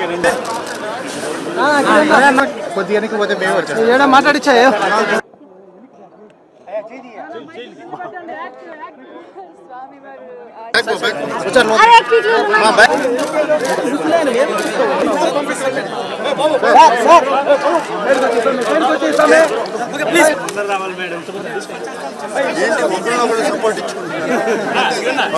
కొద్దిగా వెనక్కి పోతే మేము వచ్చాం ఏడా మాట్లాడిచ్చా ఏంటి ఒకరిలో ఒకరు సపోర్ట్ ఇచ్చుకుంటారు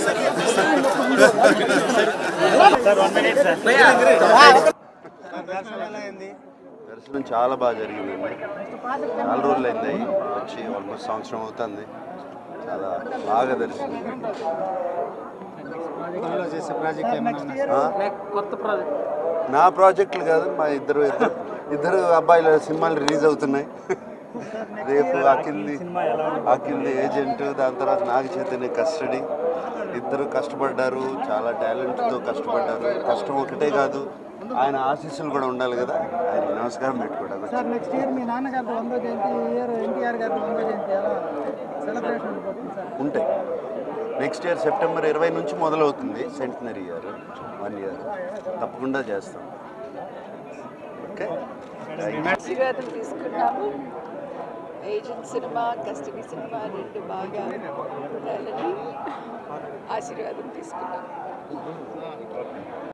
దర్శనం చాలా బాగా జరిగిందండి చాలా రోజులు అయింది అయ్యి వచ్చి ఆల్మోస్ట్ సంవత్సరం అవుతుంది చాలా బాగా దర్శనం చేసే ప్రాజెక్ట్ ఏమైనా ఆ? కొత్త ప్రాజెక్ట్ నా ప్రాజెక్టులు కాదు మా ఇద్దరు ఇద్దరు ఇద్దరు అబ్బాయిల సినిమాలు రిలీజ్ అవుతున్నాయి రేపు అకింది అకింది ఏజెంట్ దాని తర్వాత నాగ చైతన్య కస్టడీ ఇద్దరు కష్టపడ్డారు చాలా టాలెంట్తో కష్టపడ్డారు కష్టం ఒకటే కాదు ఆయన ఆశీస్సులు కూడా ఉండాలి కదా ఆయన నమస్కారం పెట్టుకోవడానికి సార్ నెక్స్ట్ ఇయర్ మీ నాన్నగారి వందో జయంతి ఈ ఇయర్ ఎన్టీఆర్ గారి వందో జయంతి ఎలా సెలబ్రేషన్ ఉంటుంది సార్ ఉంటాయి నెక్స్ట్ ఇయర్ సెప్టెంబర్ ఇరవై నుంచి మొదలవుతుంది సెంటనరీ ఇయర్ వన్ ఇయర్ తప్పకుండా చేస్తాం ఓకే ఆశీర్వాదం తీసుకున్నాము ఏజెంట్ సినిమా కస్టడీ సినిమా రెండు బాగా ఉండాలని ఆశీర్వాదం తీసుకున్నాము